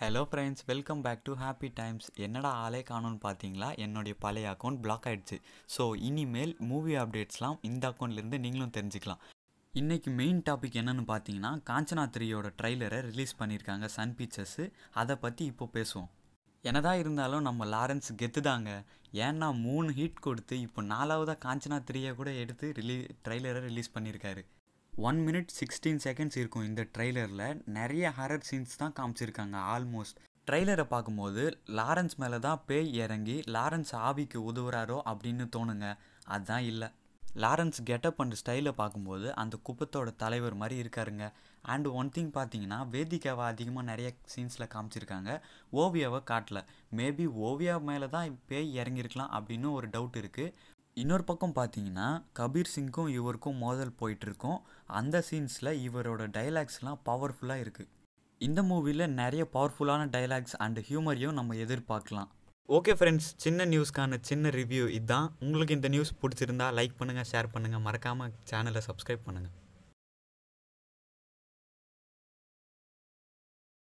hello friends welcome back to happy times என்னடா ஆளே காணும்னு பார்த்தீங்களா என்னுடைய பழைய அக்கௌண்ட் பிளாக் ஆயிடுச்சு ஸோ இனிமேல் மூவி அப்டேட்ஸ்லாம் இந்த அக்கௌண்ட்லேருந்து நீங்களும் தெரிஞ்சுக்கலாம் இன்றைக்கி மெயின் டாபிக் என்னன்னு பார்த்தீங்கன்னா காஞ்சனா த்ரீயோட ட்ரைலரை ரிலீஸ் பண்ணியிருக்காங்க சன் பிக்சர்ஸு அதை பற்றி இப்போ பேசுவோம் என்னதான் இருந்தாலும் நம்ம லாரன்ஸ் கெத்து தாங்க ஏன்னா மூணு ஹிட் கொடுத்து இப்போ நாலாவதாக காஞ்சனா த்ரீயை கூட எடுத்து ரிலீ ட்ரைலரை ரிலீஸ் பண்ணியிருக்காரு ஒன் மினிட் சிக்ஸ்டீன் செகண்ட்ஸ் இருக்கும் இந்த ட்ரைலரில் நிறைய ஹரர் சீன்ஸ் தான் காமிச்சிருக்காங்க ஆல்மோஸ்ட் ட்ரைலரை பார்க்கும்போது லாரன்ஸ் மேலே தான் பேய் இறங்கி லாரன்ஸ் ஆவிக்கு உதவுறாரோ அப்படின்னு தோணுங்க அதுதான் இல்லை லாரன்ஸ் கெட்டப் அண்ட் ஸ்டைலை பார்க்கும்போது அந்த குப்பத்தோட தலைவர் மாதிரி இருக்காருங்க அண்ட் ஒன் திங் பார்த்தீங்கன்னா வேதிகாவை அதிகமாக நிறைய சீன்ஸில் காமிச்சிருக்காங்க ஓவியாவை காட்டல மேபி ஓவியா மேலே தான் பேய் இறங்கியிருக்கலாம் அப்படின்னு ஒரு டவுட் இருக்குது இன்னொரு பக்கம் பார்த்தீங்கன்னா கபீர் சிங்க்கும் இவருக்கும் மோதல் போயிட்டுருக்கோம் அந்த சீன்ஸில் இவரோட டைலாக்ஸ்லாம் பவர்ஃபுல்லாக இருக்குது இந்த மூவியில் நிறைய பவர்ஃபுல்லான டைலாக்ஸ் அண்ட் ஹியூமரையும் நம்ம எதிர்பார்க்கலாம் ஓகே ஃப்ரெண்ட்ஸ் சின்ன நியூஸ்க்கான சின்ன ரிவ்யூ இதுதான் உங்களுக்கு இந்த நியூஸ் பிடிச்சிருந்தா லைக் பண்ணுங்கள் ஷேர் பண்ணுங்கள் மறக்காமல் சேனலை சப்ஸ்கிரைப் பண்ணுங்கள்